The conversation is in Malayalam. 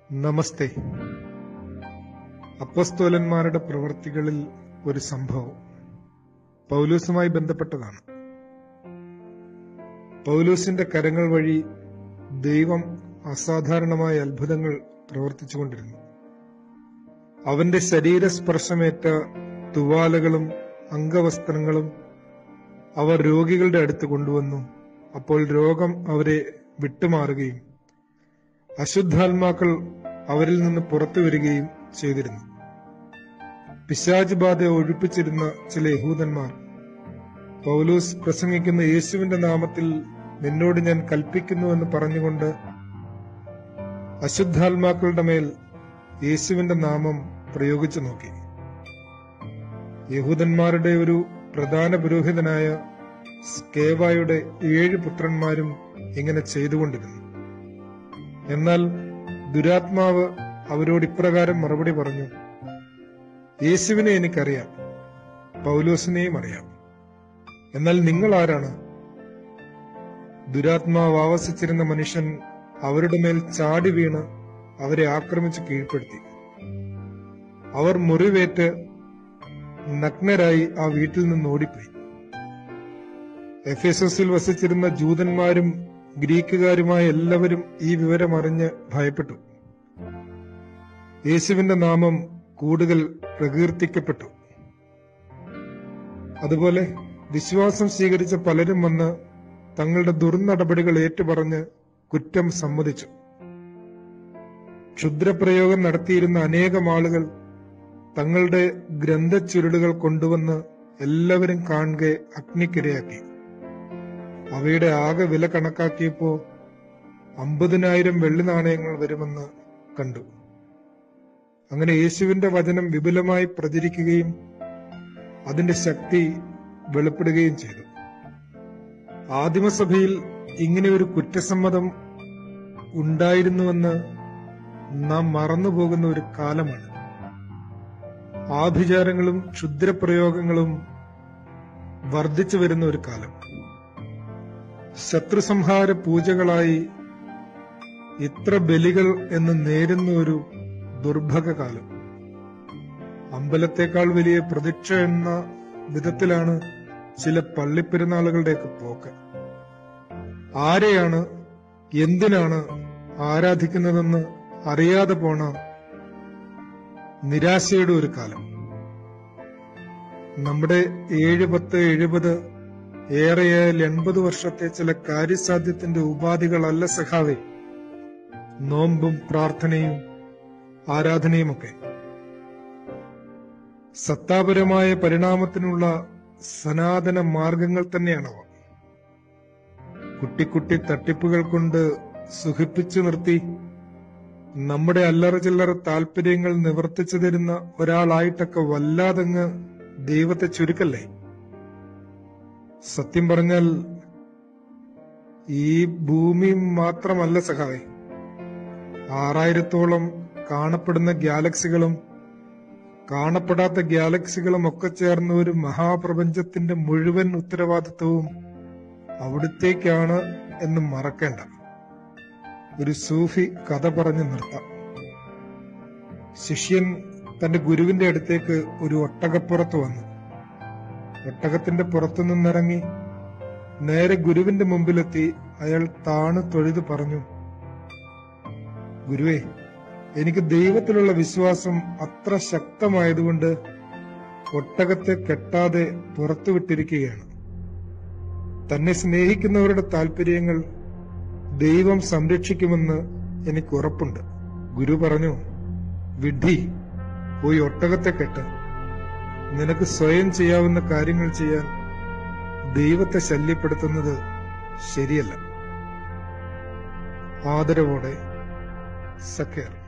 നമസ്തേ അപ്പസ്തോലന്മാരുടെ പ്രവൃത്തികളിൽ ഒരു സംഭവം പൗലൂസുമായി ബന്ധപ്പെട്ടതാണ് പൗലൂസിന്റെ കരങ്ങൾ വഴി ദൈവം അസാധാരണമായ അത്ഭുതങ്ങൾ പ്രവർത്തിച്ചുകൊണ്ടിരുന്നു അവന്റെ ശരീരസ്പർശമേറ്റ തുവാലകളും അംഗവസ്ത്രങ്ങളും അവർ രോഗികളുടെ അടുത്ത് കൊണ്ടുവന്നു അപ്പോൾ രോഗം അവരെ വിട്ടുമാറുകയും അശുദ്ധാത്മാക്കൾ അവരിൽ നിന്ന് പുറത്തു വരികയും ചെയ്തിരുന്നു പിശാജ് ബാധ ഒഴിപ്പിച്ചിരുന്ന ചില യഹൂദന്മാർ പൗലൂസ് പ്രസംഗിക്കുന്ന യേശുവിന്റെ നാമത്തിൽ നിന്നോട് ഞാൻ കൽപ്പിക്കുന്നുവെന്ന് പറഞ്ഞുകൊണ്ട് അശുദ്ധാത്മാക്കളുടെ മേൽ യേശുവിന്റെ നാമം പ്രയോഗിച്ചു നോക്കി യഹൂദന്മാരുടെ ഒരു പ്രധാന പുരോഹിതനായ സ്കേവായുടെ ഏഴ് പുത്രന്മാരും ഇങ്ങനെ ചെയ്തുകൊണ്ടിരുന്നു എന്നാൽ ദുരാത്മാവ് അവരോട് ഇപ്രകാരം മറുപടി പറഞ്ഞു യേശുവിനെ എനിക്കറിയാം പൗലോസിനെയും അറിയാം എന്നാൽ നിങ്ങൾ ആരാണ് ദുരാത്മാവ് ആവസിച്ചിരുന്ന മനുഷ്യൻ അവരുടെ മേൽ ചാടി വീണ് അവരെ ആക്രമിച്ച് കീഴ്പ്പെടുത്തി അവർ മുറിവേറ്റ് നഗ്നരായി ആ വീട്ടിൽ നിന്ന് ഓടിപ്പോയി എഫേസസിൽ വസിച്ചിരുന്ന ജൂതന്മാരും ഗ്രീക്കുകാരുമായ എല്ലാവരും ഈ വിവരം അറിഞ്ഞ് ഭയപ്പെട്ടു യേശുവിന്റെ നാമം കൂടുതൽ പ്രകീർത്തിക്കപ്പെട്ടു അതുപോലെ വിശ്വാസം സ്വീകരിച്ച പലരും വന്ന് തങ്ങളുടെ ദുർനടപടികൾ ഏറ്റുപറഞ്ഞ് കുറ്റം സമ്മതിച്ചു ക്ഷുദ്രപ്രയോഗം നടത്തിയിരുന്ന അനേകം ആളുകൾ തങ്ങളുടെ ഗ്രന്ഥച്ചുരുളുകൾ കൊണ്ടുവന്ന് എല്ലാവരും കാണുക അഗ്നിക്കിരയാക്കി അവയുടെ ആകെ വില കണക്കാക്കിയപ്പോ അമ്പതിനായിരം വെള്ളി നാണയങ്ങൾ വരുമെന്ന് കണ്ടു അങ്ങനെ യേശുവിന്റെ വചനം വിപുലമായി പ്രചരിക്കുകയും അതിന്റെ ശക്തി വെളിപ്പെടുകയും ചെയ്തു ആദിമസഭയിൽ ഇങ്ങനെ ഒരു കുറ്റസമ്മതം ഉണ്ടായിരുന്നുവെന്ന് നാം മറന്നുപോകുന്ന ഒരു കാലമാണ് ആഭിചാരങ്ങളും ക്ഷുദ്രപ്രയോഗങ്ങളും വർദ്ധിച്ചു വരുന്ന ഒരു കാലം ശത്രുസംഹാര പൂജകളായി ഇത്ര ബലികൾ എന്ന് നേരുന്ന ഒരു ദുർഭഗകാലം അമ്പലത്തെക്കാൾ വലിയ പ്രതീക്ഷ എന്ന വിധത്തിലാണ് ചില പള്ളിപ്പെരുന്നാളുകളുടെയൊക്കെ പോക്ക് ആരെയാണ് എന്തിനാണ് ആരാധിക്കുന്നതെന്ന് അറിയാതെ പോണ നിരാശയുടെ ഒരു കാലം നമ്മുടെ ഏഴ് പത്ത് എഴുപത് ഏറെയായാൽ എൺപത് വർഷത്തെ ചില കാര്യസാധ്യത്തിന്റെ ഉപാധികളല്ല സഖാവെ നോമ്പും പ്രാർത്ഥനയും ആരാധനയുമൊക്കെ സത്താപരമായ പരിണാമത്തിനുള്ള സനാതന മാർഗങ്ങൾ തന്നെയാണവ കുട്ടിക്കുട്ടി തട്ടിപ്പുകൾ കൊണ്ട് സുഖിപ്പിച്ചു നിർത്തി നമ്മുടെ അല്ലറ ചില്ലറ താല്പര്യങ്ങൾ നിവർത്തിച്ചു തരുന്ന ഒരാളായിട്ടൊക്കെ വല്ലാതങ്ങ് ദൈവത്തെ ചുരുക്കല്ലേ സത്യം പറഞ്ഞാൽ ഈ ഭൂമി മാത്രമല്ല സഹായി ആറായിരത്തോളം കാണപ്പെടുന്ന ഗാലക്സികളും കാണപ്പെടാത്ത ഗാലക്സികളും ഒക്കെ ചേർന്ന ഒരു മഹാപ്രപഞ്ചത്തിന്റെ മുഴുവൻ ഉത്തരവാദിത്വവും അവിടത്തേക്കാണ് എന്ന് മറക്കേണ്ട ഒരു സൂഫി കഥ പറഞ്ഞു നിർത്താം ശിഷ്യൻ തന്റെ ഗുരുവിന്റെ അടുത്തേക്ക് ഒരു ഒട്ടകപ്പുറത്ത് വന്നു ഒട്ടകത്തിന്റെ പുറത്തു നിന്നിറങ്ങി നേരെ ഗുരുവിന്റെ മുമ്പിലെത്തി അയാൾ താണു തൊഴുതു പറഞ്ഞു ഗുരുവേ എനിക്ക് ദൈവത്തിലുള്ള വിശ്വാസം അത്ര ശക്തമായതുകൊണ്ട് ഒട്ടകത്തെ കെട്ടാതെ പുറത്തുവിട്ടിരിക്കുകയാണ് തന്നെ സ്നേഹിക്കുന്നവരുടെ താല്പര്യങ്ങൾ ദൈവം സംരക്ഷിക്കുമെന്ന് എനിക്ക് ഉറപ്പുണ്ട് ഗുരു പറഞ്ഞു വിഡ്ഢി പോയി ഒട്ടകത്തെ കെട്ട് നിനക്ക് സ്വയം ചെയ്യാവുന്ന കാര്യങ്ങൾ ചെയ്യാൻ ദൈവത്തെ ശല്യപ്പെടുത്തുന്നത് ശരിയല്ല ആദരവോടെ സഖേർ